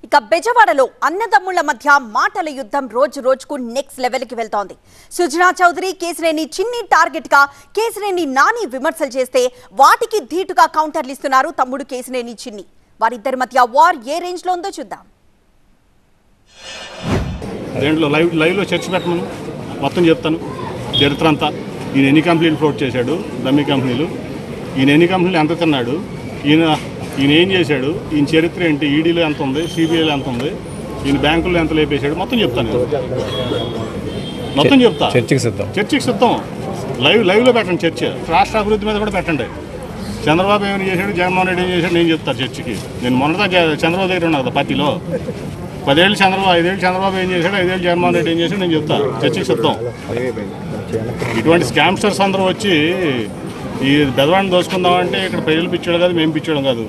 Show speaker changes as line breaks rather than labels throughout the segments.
ఇక బెజవాడలో అన్నదమ్ముళ్ల మధ్య మాటల యుద్ధం రోజు రోజుకు నెక్స్ట్ లెవెల్ కి వెళ్తోంది సుజనా చౌదరి కేసినేని చిన్ని టార్గెట్ గా కేసినేని నాని విమర్శలు చేస్తే వాటికి ధీటుగా కౌంటర్లు ఇస్తున్నారు తమ్ముడు కేసినేని చిన్ని వారిద్దరి మధ్య వార్ ఏ రేంజ్ లో ఉందో చూద్దాం
దేంట్లో లైవ్ లైవ్లో చర్చ పెట్టమను మొత్తం చెప్తాను చరిత్ర అంతా ఈయన ఎన్ని కంపెనీలు ఫ్లోట్ చేశాడు డమ్మీ కంపెనీలు ఈయన ఎన్ని కంపెనీలు ఎంత తిన్నాడు ఈయన ఈయన ఏం చేశాడు ఈయన చరిత్ర ఏంటి ఈడీలో ఎంత ఉంది సిబిఐలో ఎంత ఉంది ఈయన బ్యాంకుల్లో ఎంత లేపేశాడు మొత్తం చెప్తాను నేను. మొత్తం చెప్తా
చర్చకి సిద్ధం
చర్చకి సిద్ధం లైవ్ లైవ్లో పెట్టండి చర్చ రాష్ట్ర అభివృద్ధి మీద కూడా పెట్టండి చంద్రబాబు ఏమైనా చేశాడు జగన్మోహన్ రెడ్డి ఏం చేశాడు నేను చెప్తాను చర్చకి నేను మొన్నదా జ- చంద్రబాబు దగ్గర ఉన్నా కదా పార్టీలో పదేళ్ళు చంద్రబాబు ఐదేళ్ళు చంద్రబాబు ఏం చేశాడు ఐదేళ్ళు జగన్మోహన్ రెడ్డి ఏం చేశాడు నేను చెప్తా చర్చకి సిద్ధం ఇటువంటి స్కామ్స్టర్స్ అందరూ వచ్చి ఈ బెదవాడిని దోసుకుందామంటే ఇక్కడ ప్రజలు పిచ్చోడు కాదు మేము పిచ్చోడం కాదు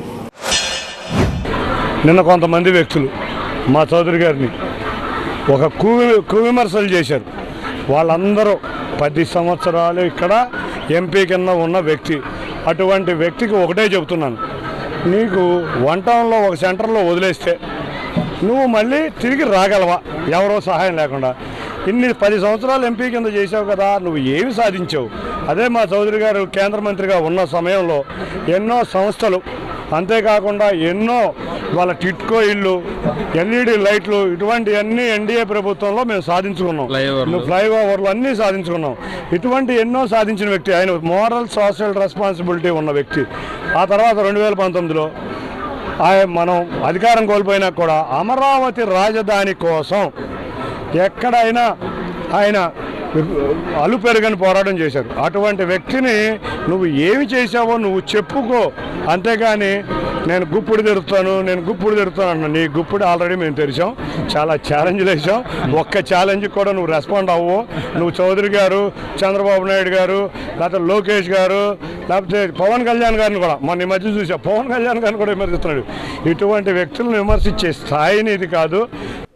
నిన్న కొంతమంది వ్యక్తులు మా చౌదరి గారిని ఒక కువి కువిమర్శలు చేశారు వాళ్ళందరూ పది సంవత్సరాలు ఇక్కడ ఎంపీ కింద ఉన్న వ్యక్తి అటువంటి వ్యక్తికి ఒకటే చెబుతున్నాను నీకు వన్ టౌన్లో ఒక సెంటర్లో వదిలేస్తే నువ్వు మళ్ళీ తిరిగి రాగలవా ఎవరో సహాయం లేకుండా ఇన్ని పది సంవత్సరాలు ఎంపీ కింద చేసావు కదా నువ్వు ఏమి సాధించావు అదే మా చౌదరి గారు కేంద్ర మంత్రిగా ఉన్న సమయంలో ఎన్నో సంస్థలు అంతేకాకుండా ఎన్నో వాళ్ళ టిట్కో ఇల్లు ఎల్ఈడి లైట్లు ఇటువంటివన్నీ ఎన్డీఏ ప్రభుత్వంలో మేము సాధించుకున్నాం నువ్వు ఫ్లైఓవర్లు అన్నీ సాధించుకున్నాం ఇటువంటి ఎన్నో సాధించిన వ్యక్తి ఆయన మోరల్ సోషల్ రెస్పాన్సిబిలిటీ ఉన్న వ్యక్తి ఆ తర్వాత రెండు వేల పంతొమ్మిదిలో ఆయన మనం అధికారం కోల్పోయినా కూడా అమరావతి రాజధాని కోసం ఎక్కడైనా ఆయన అలు పెరగని పోరాటం చేశారు అటువంటి వ్యక్తిని నువ్వు ఏమి చేశావో నువ్వు చెప్పుకో అంతేగాని నేను గుప్పుడు తెరుస్తాను నేను గుప్పుడు తెరుస్తాను అన్న నీ గుప్పుడు ఆల్రెడీ మేము తెరిచాం చాలా ఛాలెంజ్లు వేసాం ఒక్క ఛాలెంజ్ కూడా నువ్వు రెస్పాండ్ అవ్వు నువ్వు చౌదరి గారు చంద్రబాబు నాయుడు గారు లేకపోతే లోకేష్ గారు లేకపోతే పవన్ కళ్యాణ్ గారిని కూడా మొన్న ఈ మధ్య చూసా పవన్ కళ్యాణ్ గారిని కూడా విమర్శిస్తున్నాడు ఇటువంటి వ్యక్తులను విమర్శించే స్థాయిని ఇది కాదు